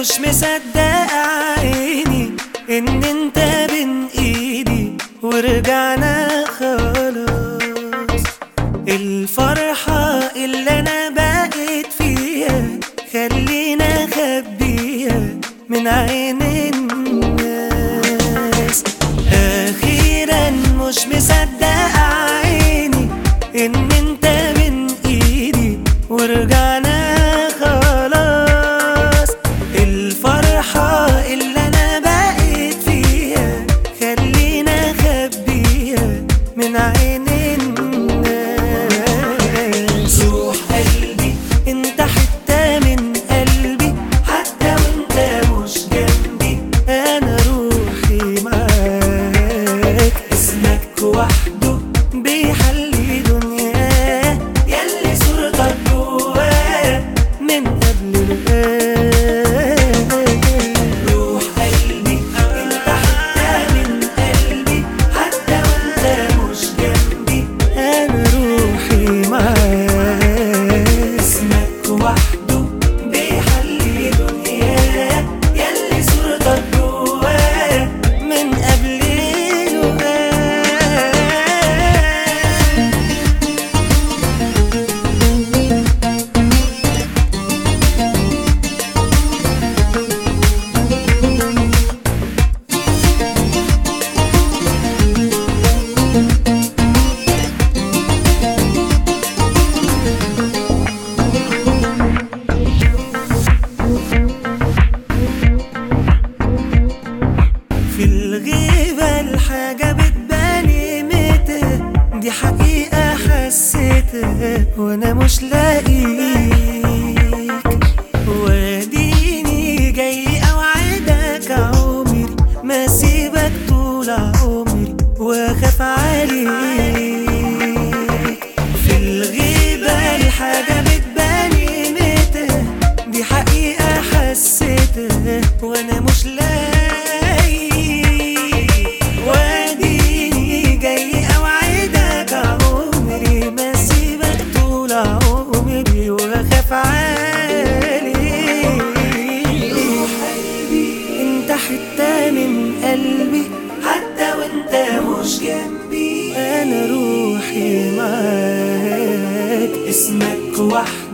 مش مصدق عيني ان انت بين ايدي ورجعنا خلاص الفرحة اللي انا بقيت فيها خلينا خبيها من عين الناس اخيرا مش مصدق عيني ان انت بين ايدي ورجعنا خلاص الفرحة اللي انا بقيت فيها خلينا خبيها من عين الناس روح قلبي انت حتة من قلبي حتى وانت مش جنبي انا روحي معاك اسمك وحده بيحلي دنياه يلي صورتك جواه من قبل الآن روح قلبي انت حتة من قلبي حتى وانت مش جنبي انا روحي معاك اسمك وحده بيحلي دنياه يلي صورتك جواه من قبل الوقت في الغيبة الحاجة بتبان قيمتها دي حقيقة حسيتها وانا مش لاقيك واديني جاي اوعدك عمري ما سيبك طول عمري واخاف عليك في الغيبة الحاجة بتبان قيمتها دي حقيقة حسيتها وانا مش لاقي واديني جاي اوعدك عمري ما سيبك طول عمري واخاف عليك انت حتة من قلبي حتى وانت مش جنبي انا روحي معاك اسمك وحدك